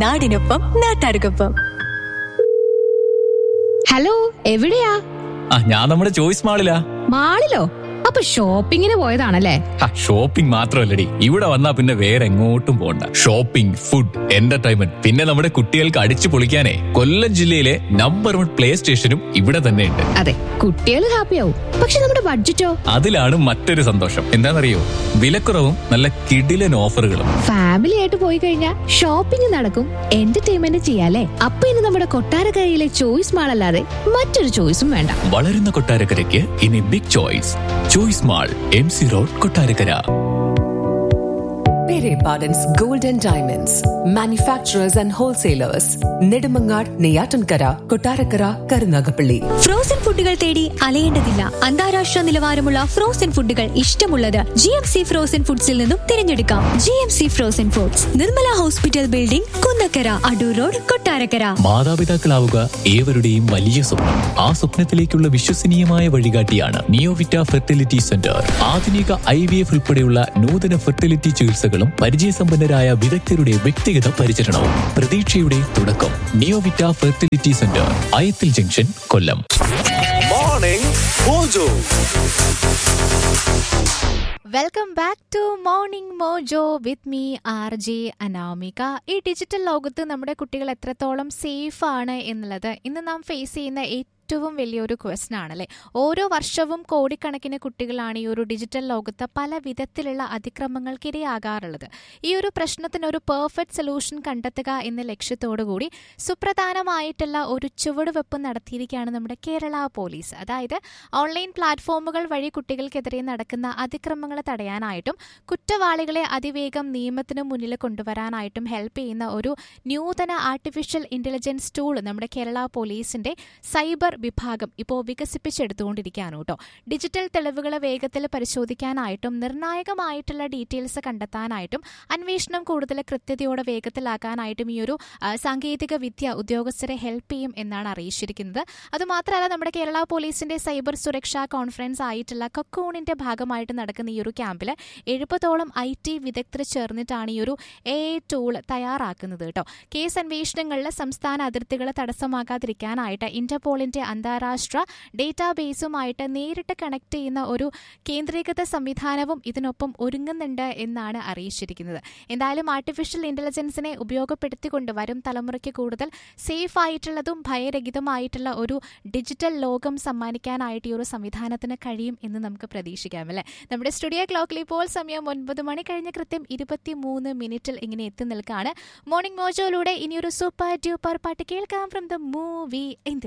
നാടിനൊപ്പം നാട്ടാർക്കൊപ്പം ഹലോ എവിടെയാ ആ ഞാൻ നമ്മുടെ ചോയ്സ് മാളിലാ മാളിലോ അപ്പൊ ഷോപ്പിങ്ങിന് പോയതാണല്ലേ ഷോപ്പിംഗ് മാത്രമല്ലടി ഇവിടെ വന്നാ പിന്നെ വേറെ എങ്ങോട്ടും പോണ്ട ഷോപ്പിംഗ് ഫുഡ് എന്റർടൈൻമെന്റ് പിന്നെ നമ്മുടെ കുട്ടികൾക്ക് അടിച്ചു പൊളിക്കാനേ കൊല്ലം ജില്ലയിലെ നമ്പർ വൺ പ്ലേ സ്റ്റേഷനും ഇവിടെ തന്നെ ഉണ്ട് അതെ കുട്ടികൾ ഹാപ്പിയാവും പക്ഷെ നമ്മുടെ ബഡ്ജറ്റോ അതിലാണ് മറ്റൊരു സന്തോഷം എന്താണെന്നറിയോ വിലക്കുറവും നല്ല കിടിലൻ ഓഫറുകളും ഫാമിലി ആയിട്ട് പോയി കഴിഞ്ഞാൽ ഷോപ്പിംഗ് നടക്കും എന്റർടൈൻമെന്റ് ചെയ്യാലേ അപ്പൊ ഇനി നമ്മുടെ കൊട്ടാരക്കരയിലെ ചോയ്സ് മാൾ അല്ലാതെ മറ്റൊരു ചോയ്സും വേണ്ട വളരുന്ന കൊട്ടാരക്കരയ്ക്ക് ഇനി big choice choice mall M C road Kottarakkara Pere Pardon's Golden Diamonds, manufacturers and wholesalers, Nedumangad, Neyatankara, Kotarakara, Karunagapalli. Frozen ഫുഡുകൾ തേടി അലയേണ്ടതില്ല അന്താരാഷ്ട്ര നിലവാരമുള്ള ഫ്രോസൺ ഫുഡുകൾ ഇഷ്ടമുള്ളത് ജി എം സി ഫ്രോസൺ ഫുഡ്സിൽ നിന്നും തിരഞ്ഞെടുക്കാം G M C frozen foods Nirmala hospital building Kunnakkara Adoor road Kottarakkara മാതാപിതാക്കളാവുക ഏവരുടെയും വലിയ സ്വപ്നം ആ സ്വപ്നത്തിലേക്കുള്ള വിശ്വസനീയമായ വഴികാട്ടിയാണ് നിയോവിറ്റ ഫെർട്ടിലിറ്റി സെന്റർ ആധുനിക ഐ വി എഫ് ഉൾപ്പെടെയുള്ള നൂതന ഫെർട്ടിലിറ്റി ചികിത്സകളും പരിചയസമ്പന്നരായ വിദഗ്ധരുടെ വ്യക്തിഗത പരിചരണവും പ്രതീക്ഷയുടെ തുടക്കം Neovita fertility centre Ayathil junction Kollam Morning Mojo. Welcome back to morning Mojo with me R J Anamika ഈ ഡിജിറ്റൽ ലോകത്ത് നമ്മുടെ കുട്ടികൾ എത്രത്തോളം സേഫ് ആണ് എന്നുള്ളത് ഇന്ന് നാം ഫേസ് ചെയ്യുന്ന ഏറ്റവും വലിയൊരു ക്വസ്റ്റൻ ആണല്ലേ ഓരോ വർഷവും കോടിക്കണക്കിന് കുട്ടികളാണ് ഈ ഒരു ഡിജിറ്റൽ ലോകത്ത് പല വിധത്തിലുള്ള അതിക്രമങ്ങൾക്ക് ഇരയാകാറുള്ളത് ഈ ഒരു പ്രശ്നത്തിന് ഒരു പെർഫെക്റ്റ് സൊല്യൂഷൻ കണ്ടെത്തുക എന്ന ലക്ഷ്യത്തോടു കൂടി സുപ്രധാനമായിട്ടുള്ള ഒരു ചുവടുവെപ്പ് നടത്തിയിരിക്കുകയാണ് നമ്മുടെ കേരള പോലീസ് അതായത് ഓൺലൈൻ പ്ലാറ്റ്ഫോമുകൾ വഴി കുട്ടികൾക്കെതിരെ നടക്കുന്ന അതിക്രമങ്ങൾ തടയാനായിട്ടും കുറ്റവാളികളെ അതിവേഗം നിയമത്തിന് മുന്നിൽ കൊണ്ടുവരാനായിട്ടും ഹെൽപ്പ് ചെയ്യുന്ന ഒരു നൂതന ആർട്ടിഫിഷ്യൽ ഇന്റലിജൻസ് ടൂൾ നമ്മുടെ കേരള പോലീസിന്റെ സൈബർ വിഭാഗം ഇപ്പോൾ വികസിപ്പിച്ചെടുത്തുകൊണ്ടിരിക്കുകയാണ് കേട്ടോ ഡിജിറ്റൽ തെളിവുകൾ വേഗത്തിൽ പരിശോധിക്കാനായിട്ടും നിർണായകമായിട്ടുള്ള ഡീറ്റെയിൽസ് കണ്ടെത്താനായിട്ടും അന്വേഷണം കൂടുതൽ കൃത്യതയോടെ വേഗത്തിലാക്കാനായിട്ടും ഈ ഒരു ആ, സാങ്കേതിക വിദ്യ ഉദ്യോഗസ്ഥരെ ഹെൽപ്പ് ചെയ്യും എന്നാണ് അറിയിച്ചിരിക്കുന്നത് അതുമാത്രമല്ല നമ്മുടെ കേരള പോലീസിന്റെ സൈബർ സുരക്ഷാ കോൺഫറൻസ് ആയിട്ടുള്ള കക്കോണിന്റെ ഭാഗമായിട്ട് നടക്കുന്ന ഈ ഒരു ക്യാമ്പിൽ എഴുപതോളം ഐ ടി വിദഗ്ധർ ചേർന്നിട്ടാണ് ഈ ഒരു എ ടൂൾ തയ്യാറാക്കുന്നത് കേട്ടോ കേസ് അന്വേഷണങ്ങളിൽ സംസ്ഥാന അതിർത്തികൾ തടസ്സമാകാതിരിക്കാനായിട്ട് ഇന്റർപോളിന്റെ അന്താരാഷ്ട്ര ഡേറ്റാബേസുമായിട്ട് നേരിട്ട് കണക്ട് ചെയ്യുന്ന ഒരു കേന്ദ്രീകൃത സംവിധാനവും ഇതിനൊപ്പം ഒരുങ്ങുന്നുണ്ട് എന്നാണ് അറിയിച്ചിരിക്കുന്നത് എന്തായാലും ആർട്ടിഫിഷ്യൽ ഇന്റലിജൻസിനെ ഉപയോഗപ്പെടുത്തിക്കൊണ്ട് വരും തലമുറയ്ക്ക് കൂടുതൽ സേഫ് ആയിട്ടുള്ളതും ഭയരഹിതമായിട്ടുള്ള ഒരു ഡിജിറ്റൽ ലോകം സമ്മാനിക്കാനായിട്ട് ഈ ഒരു സംവിധാനത്തിന് കഴിയും എന്ന് നമുക്ക് പ്രതീക്ഷിക്കാം അല്ലേ നമ്മുടെ സ്റ്റുഡിയോ ക്ലോക്കിൽ ഇപ്പോൾ സമയം ഒൻപത് മണി കഴിഞ്ഞ് കൃത്യം ഇരുപത്തി മൂന്ന് മിനിറ്റിൽ ഇങ്ങനെ എത്തി നിൽക്കുകയാണ് മോർണിംഗ് മോജോയിലൂടെ ഇനിയൊരു സൂപ്പർ ഡ്യൂപ്പർ പാട്ട് കേൾക്കാം ഫ്രം ദ മൂവി